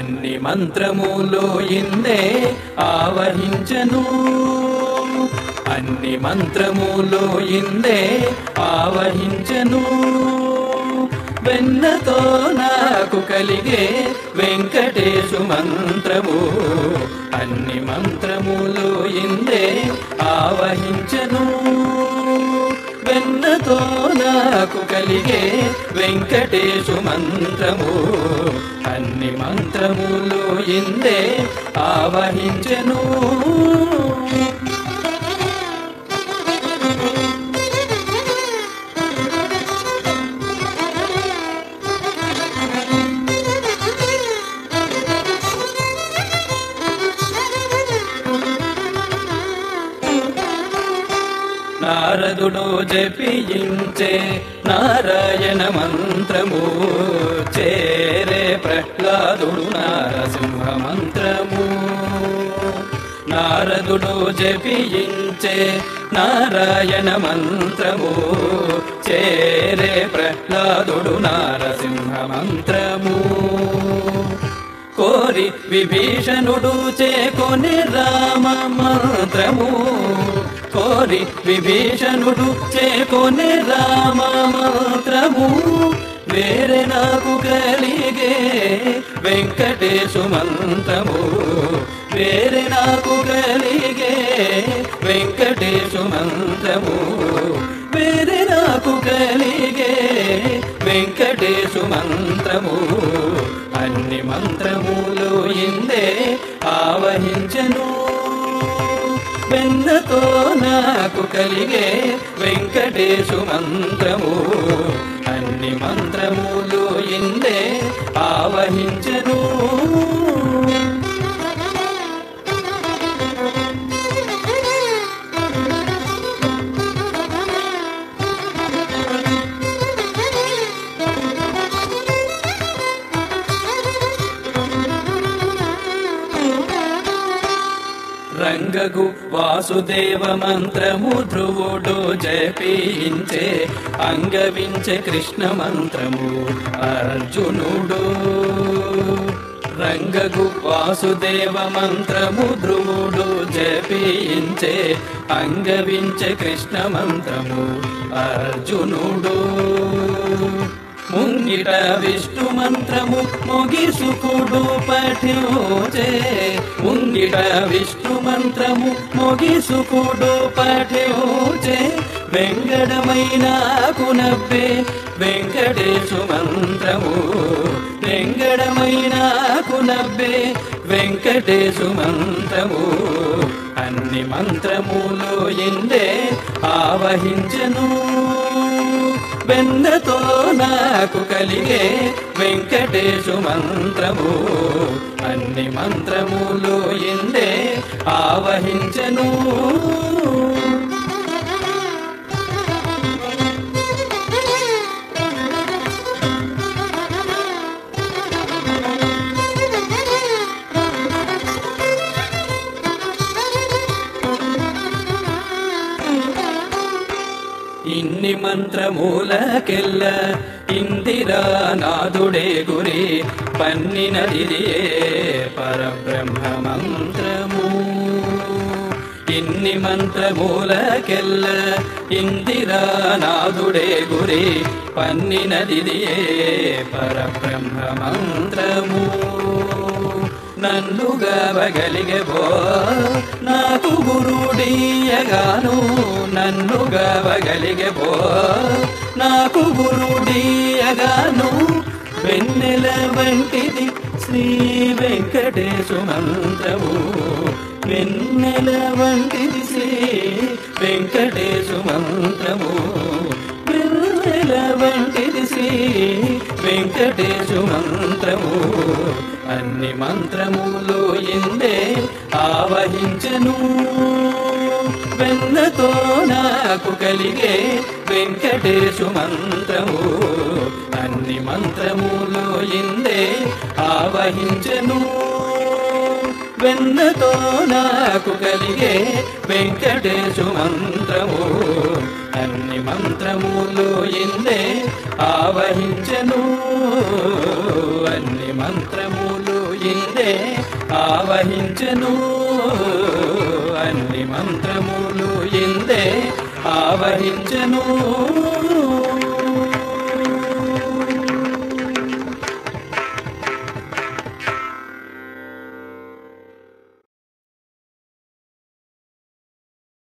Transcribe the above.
అన్ని మంత్రములు ఇందే ఆవహించను అన్ని మంత్రములు ఇందే ఆవహించను వెన్నతో నాకు కలిగే వెంకటేశు మంత్రము అన్ని మంత్రములు ఇందే ఆవహించను వెన్నతో నాకు కలిగే వెంకటేశు మంత్రము అన్ని మంత్రములు ఇందే ఆవహించను నారదుడు జపించే నారాయణ మంత్రము చేరే ప్రహ్లాదుడు నారసింహ మంత్రము నారదుడు జపించే నారాయణ మంత్రము చేరే ప్రహ్లాదుడు నారసింహ మంత్రము కోరి విభీషణుడు చేకొని రామ మంత్రము కోరి విభీషణుడు చేకొని రామ మంత్రము వేరే నాకు కలిగే వెంకటేశు మంత్రము వేరే నాకు కలిగే వెంకటేశు మంత్రము వేరే నాకు కలిగే వెంకటేశు మంత్రము అన్ని మంత్రములు ఇందే ఆవహించను వెన్నతో నాకు కలిగే వెంకటేశు మంత్రము అన్ని మంత్రములు ఇందే ఆవహించను రంగగు వాసుదేవ మంత్రము ధ్రువుడు జపించే అంగవించే కృష్ణ మంత్రము అర్జునుడు రంగగు వాసుదేవ మంత్రము ధ్రువుడు జపించే అంగవించే కృష్ణ మంత్రము అర్జునుడు ముంగిట విష్ణు మంత్రము మొగిసుకుడు పఠ్యోచే ముంగిట విష్ణు మంత్రము మొగిసుకుడు పఠ్యోచే వెంగడమైన కునబ్బే వెంకటేశు మంత్రము వెంగడమైన కునబ్బే వెంకటేశు మంత్రము అన్ని మంత్రములు ఇందే ఆవహించను వెన్నతో నాకు కలిగే వెంకటేశు మంత్రము అన్ని మంత్రములు ఇందే ఆవహించను ఇన్ని మంత్రమూలకెల్ల ఇందిరా నాదుడే గురి పన్నినదియే పరబ్రహ్మ మంత్రము ఇన్ని మంత్రమూలకెల్ల ఇందిరా నాదుడే గురి పన్నినదియే పరబ్రహ్మ మంత్రము నన్నుగా బగలిగబో నాకు గురుడీయగాను నన్నుగా బగలిగబో నాకు గురుడీయగాను వెన్నెల వంటిది శ్రీ వెంకటేశు మంత్రము వెన్నెల వంటిది శ్రీ వెంకటేశు మంత్రము వెన్నెల వంటిది శ్రీ వెంకటేశు మంత్రము అన్ని మంత్రములు ఇందే ఆవహించను వెన్నతో నాకు కలిగే వెంకటేశు మంత్రము అన్ని మంత్రములు ఇందే ఆవహించను వెన్నతో నాకు కలిగే వెంకటేశు మంత్రము అన్ని మంత్రములు ఇందే ఆవహించను అన్ని మంత్రములు ఇందే ఆవహించను అన్ని మంత్రములు ఇందే ఆవహించను